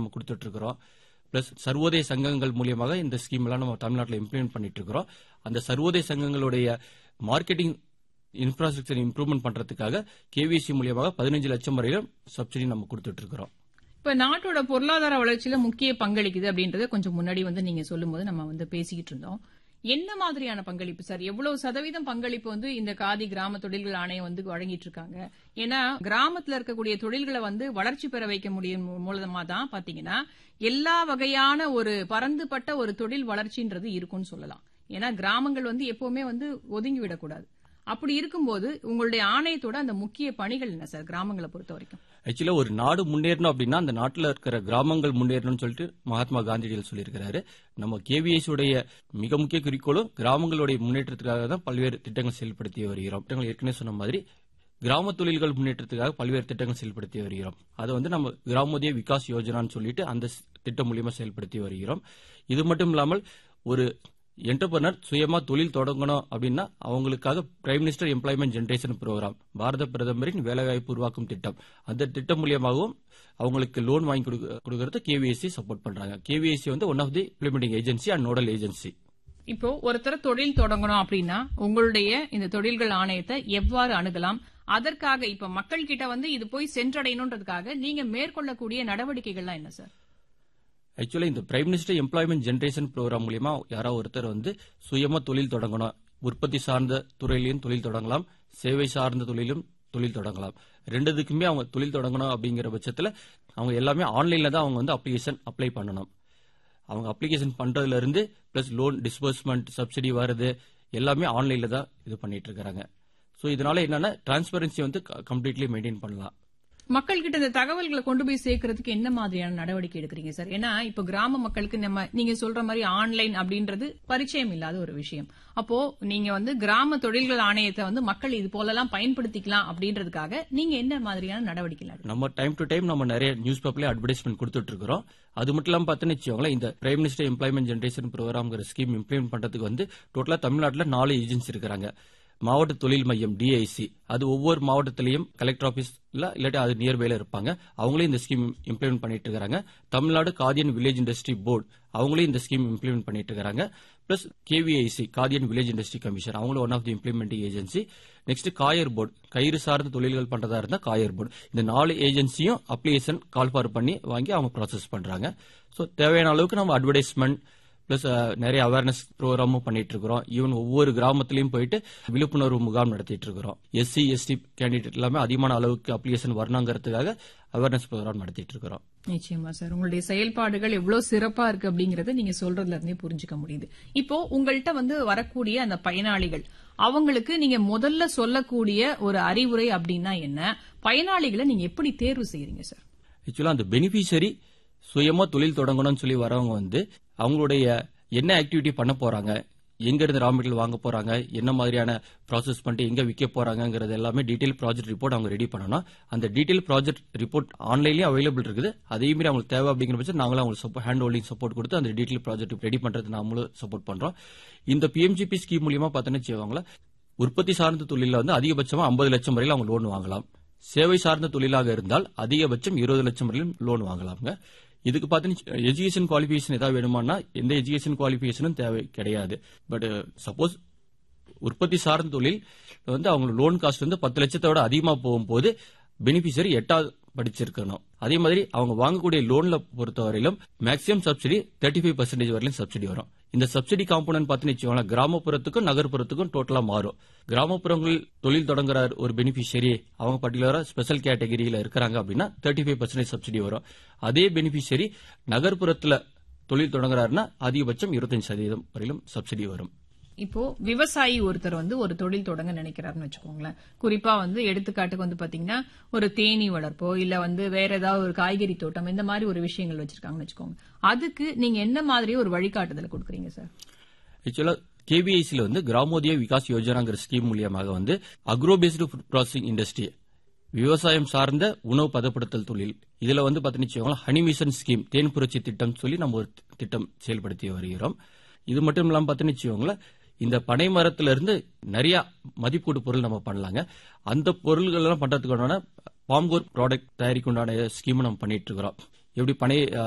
நம்ம கொடுத்துட்டு இருக்கிறோம் பிளஸ் சர்வோதய சங்கங்கள் மூலியமாக இந்த ஸ்கீம் எல்லாம் நம்ம தமிழ்நாட்டில் இம்ப்ளிமெண்ட் பண்ணிட்டு இருக்கிறோம் அந்த சர்வோதய சங்கங்களுடைய மார்க்கெட்டிங் இன்ஃப்ராஸ்ட்ரக்சர் இம்ப்ரூவ்மெண்ட் பண்றதுக்காக கேவிசி மூலியமாக பதினஞ்சு லட்சம் வரையிலும் சப்சிடி நம்ம கொடுத்துட்டு இருக்கிறோம் இப்ப நாட்டோட பொருளாதார வளர்ச்சியில முக்கிய பங்களிக்குது அப்படின்றத கொஞ்சம் முன்னாடி வந்து நீங்க சொல்லும்போது நம்ம வந்து பேசிக்கிட்டு இருந்தோம் என்ன மாதிரியான பங்களிப்பு சார் எவ்வளவு சதவீதம் பங்களிப்பு வந்து இந்த காதி கிராம தொழில்கள் ஆணையம் வந்து வழங்கிட்டு இருக்காங்க ஏன்னா கிராமத்துல இருக்கக்கூடிய தொழில்களை வந்து வளர்ச்சி பெற வைக்க முடியும் மூலமா தான் பாத்தீங்கன்னா எல்லா வகையான ஒரு பரந்துபட்ட ஒரு தொழில் வளர்ச்சின்றது இருக்கும்னு சொல்லலாம் ஏன்னா கிராமங்கள் வந்து எப்பவுமே வந்து ஒதுங்கி விடக்கூடாது அப்படி இருக்கும்போது உங்களுடைய ஆணையத்தோட அந்த முக்கிய பணிகள் என்ன சார் கிராமங்களை பொறுத்த வரைக்கும் ஆக்சுவலா ஒரு நாடு முன்னேறணும் அப்படின்னா அந்த நாட்டில் இருக்கிற கிராமங்கள் முன்னேறணும்னு சொல்லிட்டு மகாத்மா காந்தியடிகள் சொல்லியிருக்கிறாரு நம்ம கேவிஎஸ் உடைய மிக முக்கிய குறிக்கோளும் கிராமங்களுடைய முன்னேற்றத்துக்காக தான் பல்வேறு திட்டங்கள் செயல்படுத்தி வருகிறோம் திட்டங்கள் ஏற்கனவே சொன்ன மாதிரி கிராம தொழில்கள் முன்னேற்றத்துக்காக பல்வேறு திட்டங்கள் செயல்படுத்தி வருகிறோம் அதை வந்து நம்ம கிராமோதய விகாஸ் யோஜனான்னு சொல்லிட்டு அந்த ஸ்- திட்டம் மூலியமா செயல்படுத்தி வருகிறோம் இது மட்டும் இல்லாமல் ஒரு என்டர்பிரனர் சுயமா தொழில் தொடங்கணும் அப்படின்னா அவங்களுக்காக prime minister employment generation programme Bharat பிரதமரின் வேலைவாய்ப்பு உருவாக்கும் திட்டம் அந்த திட்டம் மூலியமாகவும் அவங்களுக்கு லோன் வாங்கி கொடுக்க- கொடுக்கறது கேவிஎஸ்சி சப்போர்ட் பண்றாங்க கேவிஎஸ்சி வந்து one of the implementing agency and nodal agency இப்போ ஒருத்தர் தொழில் தொடங்கணும் அப்படின்னா உங்களுடைய இந்த தொழில்கள் ஆணையத்தை எவ்வாறு அணுகலாம் அதற்காக இப்ப மக்கள் கிட்ட வந்து இது போய் சென்றடையணுன்றதுக்காக நீங்க மேற்கொள்ளக்கூடிய நடவடிக்கைகள்லாம் என்ன சார் ஆக்சுவலா இந்த prime minister employment generation programme மூலியமா யாரோ ஒருத்தர் வந்து சுயமா தொழில் தொடங்கணும் உற்பத்தி சார்ந்த துறையிலையும் தொழில் தொடங்கலாம் சேவை சார்ந்த தொழிலும் தொழில் தொடங்கலாம் ரெண்டுத்துக்குமே அவங்க தொழில் தொடங்கணும் அப்படிங்கிற பட்சத்துல அவங்க எல்லாமே ஆன்லைன்ல தான் அவங்க வந்து அப்ளிகேஷன் அப்ளை பண்ணணும் அவங்க அப்ளிகேஷன் பண்றதுல இருந்து பிளஸ் லோன் டிஸ்பர்ஸ்மெண்ட் சப்சிடி வருது எல்லாமே ஆன்லைன்ல தான் இது பண்ணிட்டு இருக்காங்க ஸோ இதனால என்னன்னா டிரான்ஸ்பரன்சி வந்து கம்ப்ளீட்லி மெயின்டைன் பண்ணலாம் மக்கள் கிட்ட இந்த தகவல்களை கொண்டு போய் சேர்க்கறதுக்கு என்ன மாதிரியான நடவடிக்கை எடுக்கிறீங்க சார் ஏன்னா இப்ப கிராம மக்களுக்கு நம்ம நீங்க சொல்ற மாதிரி ஆன்லைன் அப்படின்றது பரிச்சயம் இல்லாத ஒரு விஷயம் அப்போ நீங்க வந்து கிராம தொழில்கள் ஆணையத்தை வந்து மக்கள் இது போலலாம் பயன்படுத்திக்கலாம் அப்படின்றதுக்காக நீங்க என்ன மாதிரியான நடவடிக்கைகள் எடுக்கிறீங்க? நம்ம டைம் டு டைம் நம்ம நிறைய நியூஸ் பேப்பர்ல அட்வர்டைஸ்மெண்ட் கொடுத்துட்டு இருக்கிறோம் அது மட்டும் இல்லாம பார்த்தோன்னு வச்சுக்கோங்களேன் இந்த பிரைம் மினிஸ்டர் எம்ப்ளாய்மெண்ட் ஜெனரேஷன் ப்ரோக்ராம்ங்கிற ஸ்கீம் இம்ப்ளிமெண்ட் பண்றதுக்கு வந்து டோட்டலா தமிழ்நாட்டில் நாலு ஏஜென்சி இருக்கிறாங்க மாவட்ட தொழில் மையம் டிஐசி அது ஒவ்வொரு மாவட்டத்திலையும் கலெக்டர் ஆபீஸ்ல இல்லாட்டி அது நியர்பைல இருப்பாங்க அவங்களே இந்த ஸ்கீம் இம்ப்ளிமெண்ட் பண்ணிட்டு இருக்காங்க Tamil Nadu Khadi and village industry board அவங்களே இந்த ஸ்கீம் இம்ப்ளிமெண்ட் பண்ணிட்டு இருக்காங்க plus KVIC Khadi and village industry commission அவங்களும் one of the implementing agency next coir board கயிறு சார்ந்த தொழில்கள் பண்றதா இருந்தா காயர் போர்டு இந்த நாலு ஏஜென்சியும் அப்ளிகேஷன் கால் ஃபார் பண்ணி வாங்கி அவங்க ப்ராசஸ் பண்றாங்க ஸோ தேவையான அளவுக்கு நம்ம அட்வர்டைஸ்மெண்ட் பிளஸ் நிறைய அவேர்னஸ் ப்ரோக்ராமும் பண்ணிட்டு இருக்கிறோம் ஈவன் ஒவ்வொரு கிராமத்திலையும் போயிட்டு விழிப்புணர்வு முகாம் நடத்திட்டு இருக்கிறோம் எஸ்சி எஸ்டி கேண்டிடேட் எல்லாமே அதிகமான அளவுக்கு அப்ளிகேஷன் வரணுங்கிறதுக்காக அவேர்னஸ் ப்ரோக்ராம் நடத்திட்டு இருக்கிறோம் நிச்சயமா சார் உங்களுடைய செயல்பாடுகள் எவ்வளவு சிறப்பா இருக்கு அப்படிங்கறத நீங்க சொல்றதுல இருந்தே புரிஞ்சுக்க முடியுது இப்போ உங்கள்கிட்ட வந்து வரக்கூடிய அந்த பயனாளிகள் அவங்களுக்கு நீங்க முதல்ல சொல்லக்கூடிய ஒரு அறிவுரை அப்படின்னா என்ன பயனாளிகளை நீங்க எப்படி தேர்வு செய்யறீங்க சார் ஆக்சுவலா அந்த பெனிஃபிஷரி சுயமா தொழில் தொடங்கணும்னு சொல்லி வரவங்க வந்து அவங்களுடைய என்ன ஆக்டிவிட்டி பண்ண போறாங்க எங்க இருந்து ரா மெட்டீரியல் வாங்க போறாங்க என்ன மாதிரியான ப்ராசஸ் பண்ணிட்டு எங்க விற்க போறாங்கங்கிறது எல்லாமே டீடைல் ப்ராஜெக்ட் ரிப்போர்ட் அவங்க ரெடி பண்ணணும் அந்த டீடைல் ப்ராஜெக்ட் ரிப்போர்ட் ஆன்லைன்லயும் அவைலபிள் இருக்குது அதே மாதிரி அவங்களுக்கு தேவை அப்படிங்கிற பட்சம் நாங்களும் அவங்களுக்கு ஹேண்ட் ஹோல்டிங் சப்போர்ட் கொடுத்து அந்த டீடைல் ப்ராஜெக்ட் ரெடி பண்றது நாமளும் சப்போர்ட் பண்றோம் இந்த பிஎம்ஜிபி ஸ்கீம் மூலியமா பார்த்தோன்னு வச்சுக்கோங்களேன் உற்பத்தி சார்ந்த தொழில வந்து அதிகபட்சமா ஐம்பது லட்சம் வரையில அவங்க லோன் வாங்கலாம் சேவை சார்ந்த தொழிலாக இருந்தால் அதிகபட்சம் இருபது லட்சம் வரையிலும் லோன் வாங்கலாம்ங்க இதுக்கு பார்த்தீங்கன்னா எஜுகேஷன் குவாலிஃபிகேஷன் ஏதாவது வேணுமானா எந்த எஜுகேஷன் குவாலிஃபிகேஷனும் தேவை கிடையாது பட் சப்போஸ் உற்பத்தி சார்ந்த தொழில் வந்து அவங்க லோன் காஸ்ட் வந்து பத்து லட்சத்தோட அதிகமா போகும்போது பெனிஃபிஷரி எட்டாவது படிச்சிருக்கணும் அதே மாதிரி அவங்க வாங்கக்கூடிய லோன்ல பொறுத்தவரையிலும் maximum subsidy thirty five percentage வரையிலும் சப்சிடி வரும் இந்த சப்சிடி காம்பனன்ட் பார்த்தீங்கன்னு வச்சுக்கோங்களேன் கிராமப்புறத்துக்கும் நகர்ப்புறத்துக்கும் டோட்டலா மாறும் கிராமப்புறங்கள் தொழில் தொடங்குற ஒரு பெனிஃபிஷியரி அவங்க பர்டிகுலரா ஸ்பெஷல் கேட்டகரியில இருக்கிறாங்க அப்படின்னா தேர்ட்டி ஃபைவ் பர்சன்டேஜ் சப்சிடி வரும் அதே பெனிஃபிஷியரி நகர்ப்புறத்துல தொழில் தொடங்குறாருன்னா அதிகபட்சம் இருபத்தஞ்சு சதவீதம் வரையிலும் சப்சிடி வரும் இப்போ விவசாயி ஒருத்தர் வந்து ஒரு தொழில் தொடங்க நினைக்கிறாருன்னு வச்சுக்கோங்களேன் குறிப்பா வந்து எடுத்துக்காட்டுக்கு வந்து பாத்தீங்கன்னா ஒரு தேனீ வளர்ப்போ இல்ல வந்து வேற ஏதாவது ஒரு காய்கறி தோட்டம் இந்த மாதிரி ஒரு விஷயங்கள் வச்சிருக்காங்கன்னு வச்சுக்கோங்க அதுக்கு நீங்க என்ன மாதிரி ஒரு வழிகாட்டுதல் கொடுக்குறீங்க சார் ஆக்சுவலா கேபிஐசில வந்து கிராமோதய விகாஸ் யோஜனாங்கிற ஸ்கீம் மூலியமாக வந்து agro based food processing industry விவசாயம் சார்ந்த உணவு பதப்படுத்தல் தொழில் இதுல வந்து பாத்தீங்கன்னா ஹனி மிஷன் ஸ்கீம் தேன் புரட்சி திட்டம் சொல்லி நம்ம ஒரு திட்டம் செயல்படுத்தி வருகிறோம் இது மட்டும் இல்லாம பாத்தீங்கன்னா இந்த பனை மரத்துல இருந்து நிறைய மதிப்பீடு பொருள் நம்ம பண்ணலாங்க அந்த பொருள்கள் எல்லாம் பண்றதுக்கு பாம்கோர் ப்ராடக்ட் தயாரிக்க உண்டான ஸ்கீம் நம்ம பண்ணிட்டு இருக்கிறோம் எப்படி பனை